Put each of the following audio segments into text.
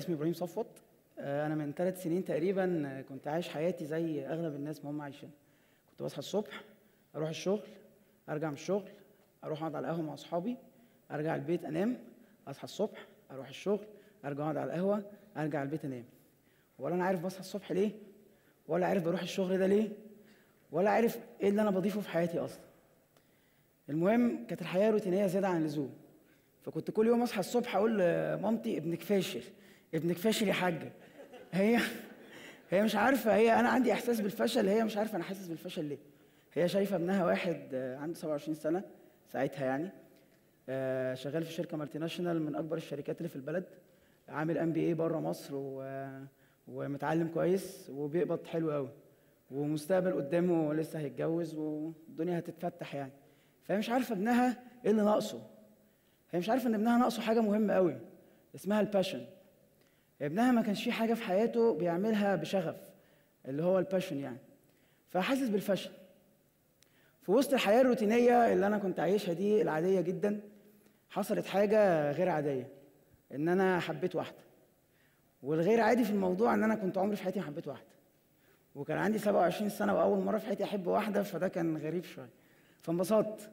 اسمي ابراهيم صفوت آه، انا من ثلاث سنين تقريبا آه، كنت عايش حياتي زي اغلب الناس ما هم عايشين كنت بصحى الصبح اروح الشغل ارجع من الشغل اروح اقعد على القهوه مع اصحابي ارجع البيت انام اصحى الصبح اروح الشغل ارجع اقعد على القهوه ارجع البيت انام ولا انا عارف بصحى الصبح ليه ولا عارف بروح الشغل ده ليه ولا عارف ايه اللي انا بضيفه في حياتي اصلا المهم كانت الحياه روتينيه زياده عن اللزوم فكنت كل يوم اصحى الصبح اقول لمامتي ابنك فاشل ابنك فاشل يا حاجه هي هي مش عارفه هي انا عندي احساس بالفشل هي مش عارفه انا حاسس بالفشل ليه هي شايفه ابنها واحد آه، عنده 27 سنه ساعتها يعني آه، شغال في شركه مالتي ناشونال من اكبر الشركات اللي في البلد عامل ام بي اي بره مصر و... ومتعلم كويس وبيقبض حلو قوي ومستقبل قدامه لسه هيتجوز والدنيا هتتفتح يعني فهي مش عارفه ابنها ايه اللي ناقصه هي مش عارفه ان ابنها ناقصه حاجه مهمه قوي اسمها الباشن ابنها ما كانش في حاجه في حياته بيعملها بشغف اللي هو الباشن يعني فحاسس بالفشل في وسط الحياه الروتينيه اللي انا كنت عايشها دي العاديه جدا حصلت حاجه غير عاديه ان انا حبيت واحده والغير عادي في الموضوع ان انا كنت عمري في حياتي ما حبيت واحده وكان عندي 27 سنه واول مره في حياتي احب واحده فده كان غريب شويه فانبسطت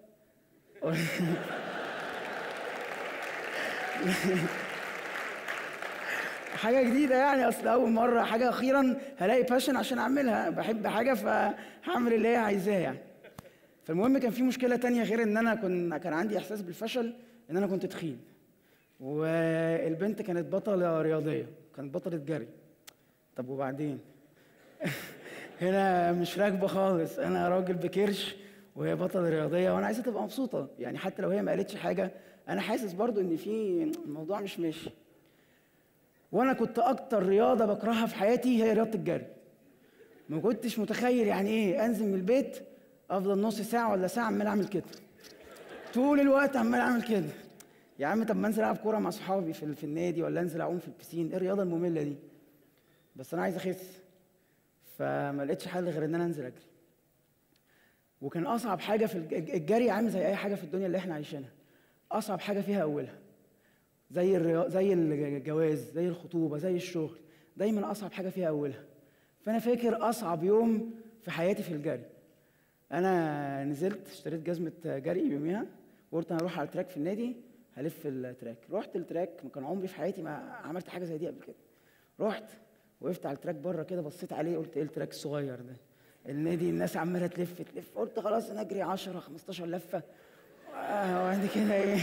حاجه جديده يعني اصل اول مره حاجه اخيرا هلاقي باشن عشان اعملها بحب حاجه فهعمل اللي هي عايزاه يعني فالمهم كان في مشكله تانية غير ان انا كن كان عندي احساس بالفشل ان انا كنت تخين والبنت كانت بطله رياضيه كانت بطله جري طب وبعدين هنا مش راكبه خالص انا راجل بكرش وهي بطله رياضيه وانا عايزها تبقى مبسوطه يعني حتى لو هي ما قالتش حاجه انا حاسس برضو ان في الموضوع مش ماشي وانا كنت اكتر رياضه بكرهها في حياتي هي رياضه الجري ما كنتش متخيل يعني ايه انزل من البيت افضل نص ساعه ولا ساعه عمال اعمل كده طول الوقت عمال اعمل كده يا عم طب ما انزل العب كوره مع صحابي في, في النادي ولا انزل اعوم في البسين ايه الرياضه الممله دي بس انا عايز اخس فما لقيتش حل غير ان انا انزل اجري وكان اصعب حاجه في الج- الجري عامل زي اي حاجه في الدنيا اللي احنا عايشينها اصعب حاجه فيها اولها زي الريا... زي الجواز زي الخطوبه زي الشغل دايما اصعب حاجه فيها اولها فانا فاكر اصعب يوم في حياتي في الجري انا نزلت اشتريت جزمه جري يوميها وقلت انا هروح على التراك في النادي هلف التراك رحت التراك ما كان عمري في حياتي ما عملت حاجه زي دي قبل كده رحت وقفت على التراك بره كده بصيت عليه قلت ايه التراك الصغير ده النادي الناس عماله تلف تلف قلت خلاص انا اجري 10 15 لفه آه، وبعد كده ايه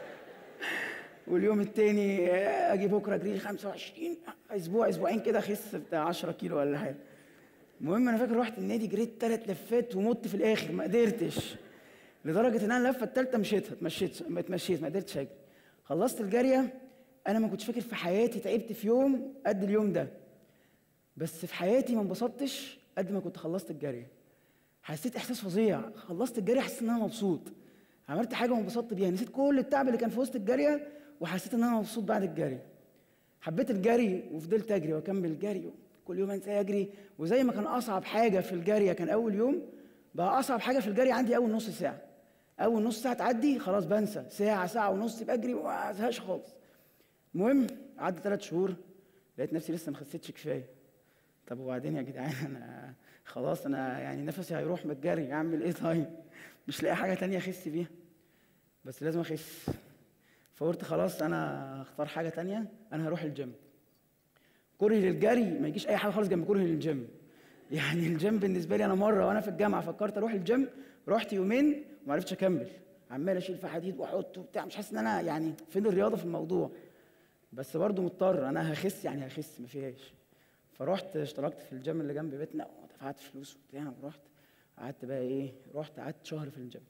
واليوم التاني آه، اجي بكره اجري لي 25 اسبوع اسبوعين كده اخس بتاع 10 كيلو ولا حاجه المهم انا فاكر رحت النادي جريت ثلاث لفات ومت في الاخر ما قدرتش لدرجه ان انا اللفه الثالثه مشيتها اتمشيت ما اتمشيت ما قدرتش اجري خلصت الجاريه انا ما كنتش فاكر في حياتي تعبت في يوم قد اليوم ده بس في حياتي ما انبسطتش قد ما كنت خلصت الجاريه حسيت احساس فظيع خلصت الجاريه حسيت ان انا مبسوط عملت حاجه وانبسطت بيها نسيت كل التعب اللي كان في وسط الجاريه وحسيت ان انا مبسوط بعد الجري حبيت الجري وفضلت اجري واكمل جري كل يوم انسى اجري وزي ما كان اصعب حاجه في الجري كان اول يوم بقى اصعب حاجه في الجري عندي اول نص ساعه اول نص ساعه تعدي خلاص بنسى ساعه ساعه ونص بجري وما ازهقش خالص المهم عدى ثلاث شهور لقيت نفسي لسه ما خسيتش كفايه طب وبعدين يا جدعان انا خلاص انا يعني نفسي هيروح من الجري اعمل ايه طيب مش لاقي حاجه تانية اخس بيها بس لازم اخس فقلت خلاص انا اختار حاجه تانية انا هروح الجيم كره للجري ما يجيش اي حاجه خالص جنب كره للجيم يعني الجيم بالنسبه لي انا مره وانا في الجامعه فكرت اروح الجيم رحت يومين وما عرفتش اكمل عمال اشيل في حديد واحط وبتاع مش حاسس ان انا يعني فين الرياضه في الموضوع بس برضو مضطر انا هخس يعني هخس ما فيهاش فرحت اشتركت في الجيم اللي جنب بيتنا ودفعت فلوس وبتاع ورحت قعدت بقى ايه رحت قعدت شهر في الجيم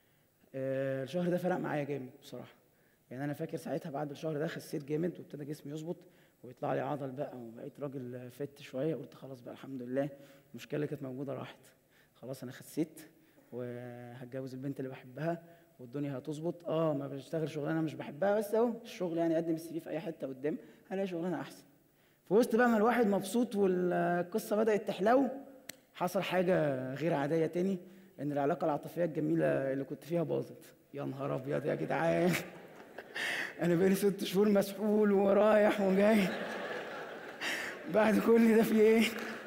آه الشهر ده فرق معايا جامد بصراحه يعني انا فاكر ساعتها بعد الشهر ده خسيت جامد وابتدى جسمي يظبط ويطلع لي عضل بقى وبقيت راجل فت شويه قلت خلاص بقى الحمد لله المشكله اللي كانت موجوده راحت خلاص انا خسيت وهتجوز البنت اللي بحبها والدنيا هتظبط اه ما بشتغل شغلانه مش بحبها بس اهو الشغل يعني اقدم السي في في اي حته قدام هلاقي شغلانه احسن في وسط بقى ما الواحد مبسوط والقصه بدات تحلو حصل حاجه غير عاديه تاني ان العلاقه العاطفيه الجميله اللي كنت فيها باظت يا نهار ابيض يا جدعان انا بقالي ست شهور مسحول ورايح وجاي بعد كل ده في ايه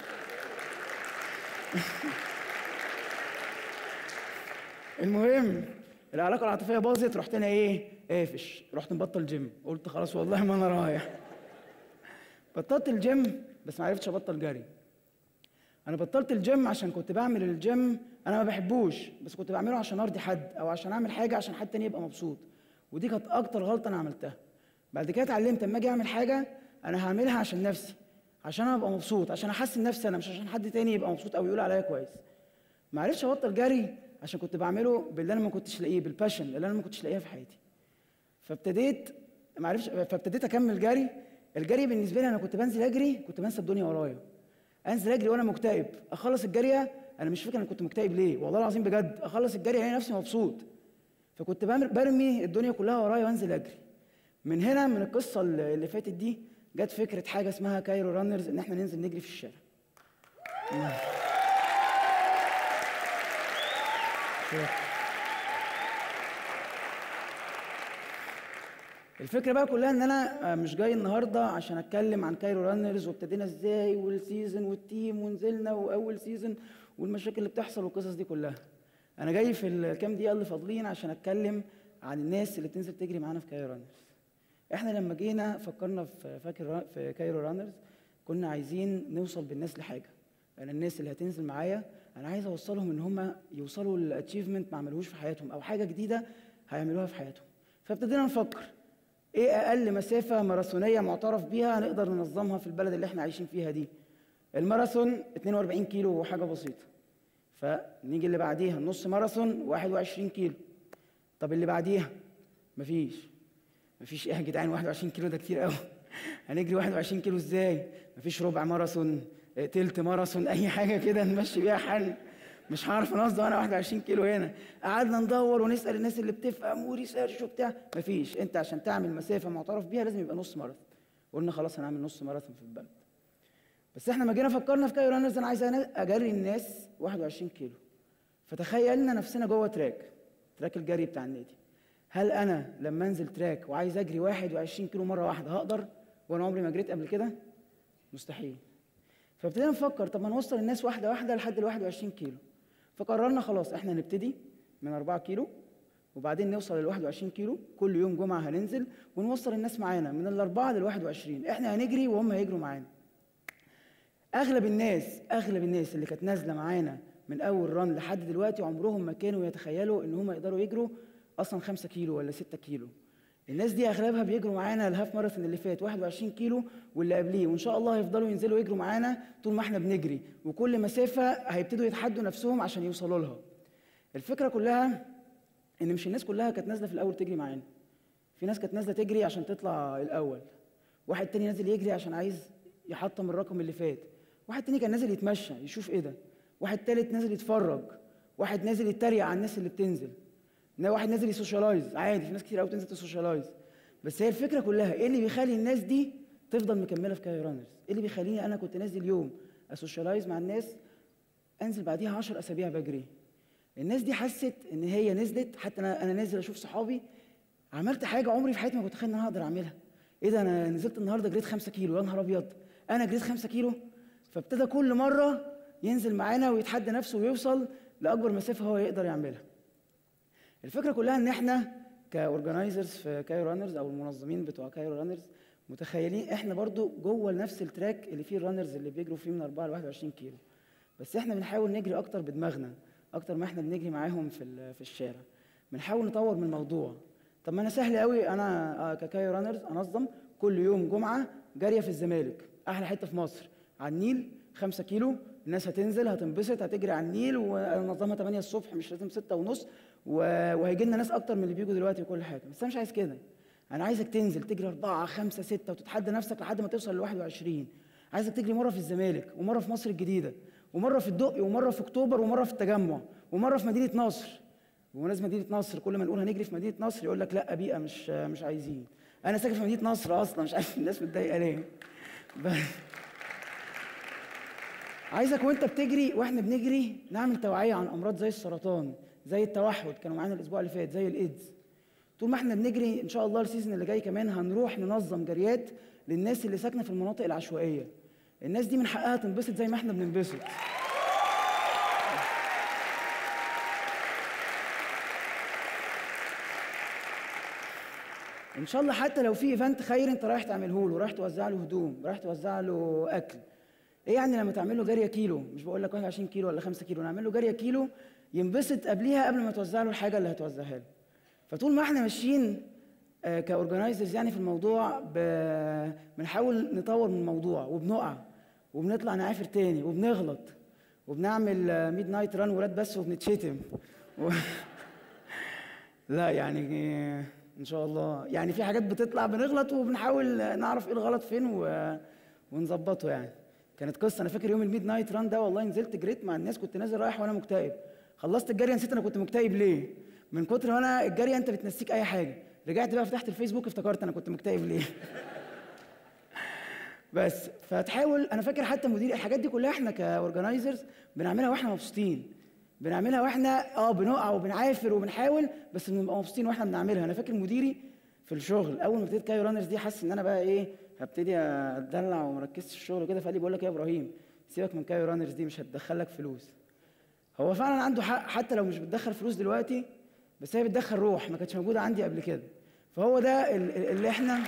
المهم العلاقه العاطفيه باظت رحت انا ايه قافش رحت مبطل جيم قلت خلاص والله ما انا رايح بطلت الجيم بس ما عرفتش ابطل جري انا بطلت الجيم عشان كنت بعمل الجيم انا ما بحبوش بس كنت بعمله عشان ارضي حد او عشان اعمل حاجه عشان حد تاني يبقى مبسوط ودي كانت اكتر غلطه انا عملتها بعد كده اتعلمت اما اجي اعمل حاجه انا هعملها عشان نفسي عشان انا ابقى مبسوط عشان احسن نفسي انا مش عشان حد تاني يبقى مبسوط او يقول عليا كويس ما عرفتش ابطل جري عشان كنت بعمله باللي انا ما كنتش لاقيه بالباشن اللي انا ما كنتش لاقيها في حياتي فابتديت ما عرفتش فابتديت اكمل جري الجري بالنسبه لي انا كنت بنزل اجري كنت بنسى الدنيا ورايا انزل اجري وانا مكتئب اخلص الجريه انا مش فاكر انا كنت مكتئب ليه والله العظيم بجد اخلص الجري الاقي نفسي مبسوط فكنت بعمل- برمي الدنيا كلها ورايا وانزل اجري من هنا من القصه اللي اللي فاتت دي جت فكره حاجه اسمها كايرو رانرز ان احنا ننزل نجري في الشارع الفكره بقى كلها ان انا آه، مش جاي النهارده عشان اتكلم عن كايرو رانرز وابتدينا ازاي والسيزون والتيم ونزلنا واول سيزون والمشاكل اللي بتحصل والقصص دي كلها انا جاي في الكام دقيقه اللي فاضلين عشان اتكلم عن الناس اللي بتنزل تجري معانا في كايرو رانرز احنا لما جينا فكرنا في فاكر في كايرو رانرز كنا عايزين نوصل بالناس لحاجه انا الناس اللي هتنزل معايا انا عايز اوصلهم ان هم يوصلوا لاتشيفمنت ما عملوش في حياتهم او حاجه جديده هيعملوها في حياتهم فابتدينا نفكر ايه اقل مسافه ماراثونيه معترف بيها نقدر ننظمها في البلد اللي احنا عايشين فيها دي الماراثون 42 كيلو وحاجه بسيطه فنيجي اللي بعديها النص ماراثون 21 كيلو طب اللي بعديها مفيش مفيش ايه يا جدعان 21 كيلو ده كتير قوي هنجري 21 كيلو ازاي مفيش ربع ماراثون آه، تلت ماراثون اي حاجه كده نمشي بيها حل مش هعرف انظم انا 21 كيلو هنا قعدنا ندور ونسال الناس اللي بتفهم وريسيرش وبتاع مفيش انت عشان تعمل مسافه معترف بيها لازم يبقى نص ماراثون قلنا خلاص هنعمل نص ماراثون في البلد بس احنا ما جينا فكرنا في كايرو رانرز انا عايز أنا اجري الناس 21 كيلو فتخيلنا نفسنا جوه تراك تراك الجري بتاع النادي هل انا لما انزل تراك وعايز اجري 21 كيلو مره واحده هقدر وانا عمري ما جريت قبل كده مستحيل فابتدينا نفكر طب ما نوصل الناس واحده واحده لحد ال 21 كيلو فقررنا خلاص احنا نبتدي من 4 كيلو وبعدين نوصل لل 21 كيلو كل يوم جمعه هننزل ونوصل الناس معانا من الاربعه لل 21 احنا هنجري وهم هيجروا معانا اغلب الناس اغلب الناس اللي كانت نازله معانا من اول ران لحد دلوقتي عمرهم ما كانوا يتخيلوا ان هم يقدروا يجروا اصلا 5 كيلو ولا 6 كيلو الناس دي اغلبها بيجروا معانا الهاف ماراثون اللي فات 21 كيلو واللي قبليه وان شاء الله هيفضلوا ينزلوا يجروا معانا طول ما احنا بنجري وكل مسافه هيبتدوا يتحدوا نفسهم عشان يوصلوا لها الفكره كلها ان مش الناس كلها كانت نازله في الاول تجري معانا في ناس كانت نازله تجري عشان تطلع الاول واحد تاني نازل يجري عشان عايز يحطم الرقم اللي فات واحد تاني كان نازل يتمشى يشوف ايه ده واحد تالت نازل يتفرج واحد نازل يتريق على الناس اللي بتنزل نا- واحد نازل يسوشيالايز عادي في ناس كتير قوي بتنزل تسوشيالايز بس هي الفكره كلها ايه اللي بيخلي الناس دي تفضل مكمله في كاي رانرز ايه اللي بيخليني انا كنت نازل يوم اسوشيالايز مع الناس انزل بعديها 10 اسابيع بجري الناس دي حست ان هي نزلت حتى انا انا نازل اشوف صحابي عملت حاجه عمري في حياتي ما كنت اتخيل ان انا هقدر اعملها ايه ده انا نزلت النهارده جريت 5 كيلو يا نهار ابيض انا جريت 5 كيلو فابتدى كل مره ينزل معانا ويتحدى نفسه ويوصل لاكبر مسافه هو يقدر يعملها الفكره كلها ان احنا كاورجنايزرز في كايرو رانرز او المنظمين بتوع كايرو رانرز متخيلين احنا برضو جوه نفس التراك اللي فيه الرانرز اللي بيجروا فيه من 4 ل 21 كيلو بس احنا بنحاول نجري اكتر بدماغنا اكتر ما احنا بنجري معاهم في ال- في الشارع بنحاول نطور من الموضوع طب ما انا سهل قوي انا آه، ككايو رانرز انظم كل يوم جمعه جاريه في الزمالك احلى حته في مصر على النيل 5 كيلو الناس هتنزل هتنبسط هتجري على النيل ونظمها 8 الصبح مش لازم 6 ونص وهيجي لنا ناس اكتر من اللي بيجوا دلوقتي وكل حاجه بس انا مش عايز كده انا عايزك تنزل تجري 4 5 6 وتتحدى نفسك لحد ما توصل ل 21 عايزك تجري مره في الزمالك ومره في مصر الجديده ومره في الدقي ومره في اكتوبر ومره في التجمع ومره في مدينه نصر بمناسبه مدينه نصر كل ما نقول هنجري في مدينه نصر يقول لك لا بيئه مش مش عايزين انا ساكن في مدينه نصر اصلا مش عارف الناس متضايقه ليه ب- عايزك وانت بتجري واحنا بنجري نعمل توعيه عن امراض زي السرطان زي التوحد كانوا معانا الاسبوع اللي فات زي الايدز طول ما احنا بنجري ان شاء الله السيزون اللي جاي كمان هنروح ننظم جريات للناس اللي ساكنه في المناطق العشوائيه الناس دي من حقها تنبسط زي ما احنا بننبسط ان شاء الله حتى لو في ايفنت خير انت رايح تعمله له رايح توزع له هدوم رايح توزع له اكل ايه يعني لما تعمل له جاريه كيلو مش بقول لك 21 كيلو ولا 5 كيلو نعمل له جاريه كيلو ينبسط قبليها قبل ما توزع له الحاجه اللي هتوزعها له فطول ما احنا ماشيين آه، كاورجنايزرز يعني في الموضوع ب- بنحاول نطور من الموضوع وبنقع وبنطلع نعافر تاني وبنغلط وبنعمل ميد نايت ران ولاد بس وبنتشتم و... لا يعني آه، ان شاء الله يعني في حاجات بتطلع بنغلط وبنحاول نعرف ايه الغلط فين و... ونظبطه يعني كانت قصه انا فاكر يوم الميد نايت ران ده والله نزلت جريت مع الناس كنت نازل رايح وانا مكتئب خلصت الجري نسيت انا كنت مكتئب ليه من كتر ما انا الجري انت بتنسيك اي حاجه رجعت بقى فتحت الفيسبوك افتكرت انا كنت مكتئب ليه بس فتحاول انا فاكر حتى مدير الحاجات دي كلها احنا كاورجنايزرز بنعملها واحنا مبسوطين بنعملها واحنا اه بنقع وبنعافر وبنحاول بس بنبقى مبسوطين واحنا بنعملها انا فاكر مديري في الشغل اول ما ابتديت كايو رانرز دي حاسس ان انا بقى ايه هبتدي اتدلع ومركزش في الشغل كده فقال لي بقول لك إيه يا ابراهيم سيبك من كايو رانرز دي مش هتدخلك فلوس هو فعلا عنده حق حتى لو مش بتدخل فلوس دلوقتي بس هي بتدخل روح ما كانتش موجوده عندي قبل كده فهو ده ال- ال- اللي احنا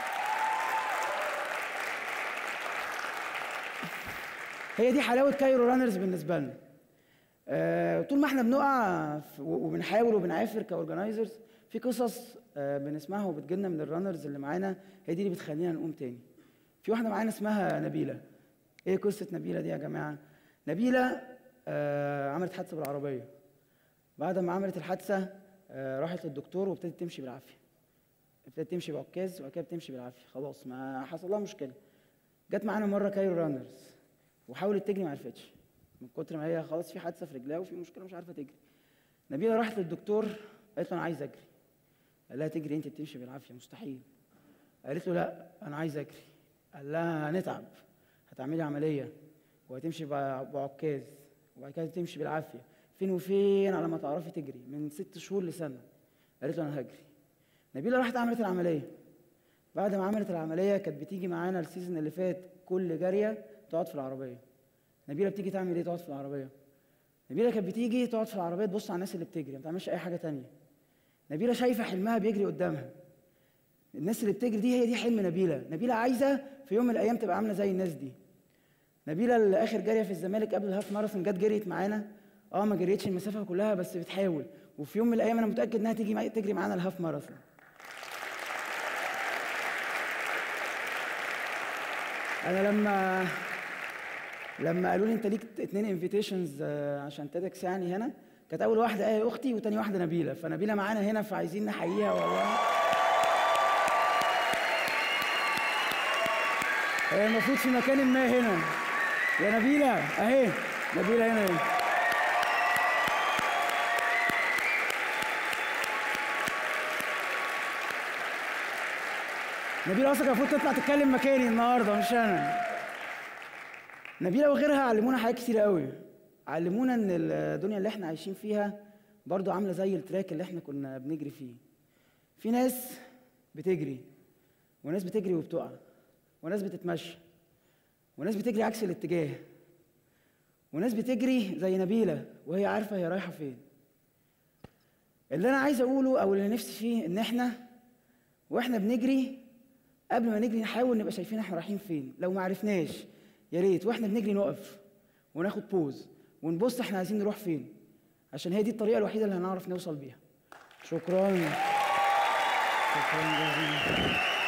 هي دي حلاوه كايرو رانرز بالنسبه لنا آه، طول ما احنا بنقع ف- و- وبنحاول وبنعافر كاورجنايزرز في قصص آه، بنسمعها وبتجيلنا من الرانرز اللي معانا هي دي اللي بتخلينا نقوم تاني في واحده معانا اسمها نبيله ايه قصه نبيله دي يا جماعه نبيله آه، عملت حادثه بالعربيه بعد ما عملت الحادثه آه، راحت للدكتور وابتدت تمشي بالعافيه ابتدت تمشي بعكاز وبعد كده بتمشي بالعافيه خلاص ما حصل لها مشكله جت معانا مره كايرو رانرز وحاولت تجري ما عرفتش من كتر ما هي خلاص في حادثه في رجلها وفي مشكله مش عارفه تجري نبيله راحت للدكتور قالت له انا عايز اجري قال لها تجري انت بتمشي بالعافيه مستحيل قالت له لا انا عايز اجري قال لها هنتعب هتعملي عمليه وهتمشي بع- بعكاز وبعد كده تمشي بالعافيه فين وفين على ما تعرفي تجري من ست شهور لسنه قالت له انا هجري نبيله راحت عملت العمليه بعد ما عملت العمليه كانت بتيجي معانا السيزون اللي فات كل جاريه تقعد في العربيه نبيله بتيجي تعمل ايه تقعد في العربيه نبيله كانت بتيجي تقعد في العربيه تبص على الناس اللي بتجري ما بتعملش اي حاجه تانية نبيله شايفه حلمها بيجري قدامها الناس اللي بتجري دي هي دي حلم نبيله نبيله عايزه في يوم من الايام تبقى عامله زي الناس دي نبيله اللي اخر جاريه في الزمالك قبل الهاف ماراثون جت جريت معانا اه ما جريتش المسافه كلها بس بتحاول وفي يوم من الايام انا متاكد انها تيجي معي تجري معانا الهاف ماراثون انا لما لما قالوا لي انت ليك اتنين انفيتيشنز عشان تيدكس يعني هنا كانت اول واحده ايه اختي وتاني واحده نبيله فنبيله معانا هنا فعايزين نحييها والله هي المفروض في مكان ما هنا يا نبيله اهي نبيله هنا اهي نبيله اصلا كان المفروض تطلع تتكلم مكاني النهارده مش انا نبيله وغيرها علمونا حاجات كتير قوي علمونا ان الدنيا اللي احنا عايشين فيها برضو عامله زي التراك اللي احنا كنا بنجري فيه في ناس بتجري وناس بتجري وبتقع وناس بتتمشى وناس بتجري عكس الاتجاه وناس بتجري زي نبيله وهي عارفه هي رايحه فين اللي انا عايز اقوله او اللي نفسي فيه ان احنا واحنا بنجري قبل ما نجري نحاول نبقى شايفين احنا رايحين فين لو ما عرفناش يا ريت واحنا بنجري نقف وناخد بوز ونبص احنا عايزين نروح فين عشان هي دي الطريقه الوحيده اللي هنعرف نوصل بيها شكرا شكرا جزيلا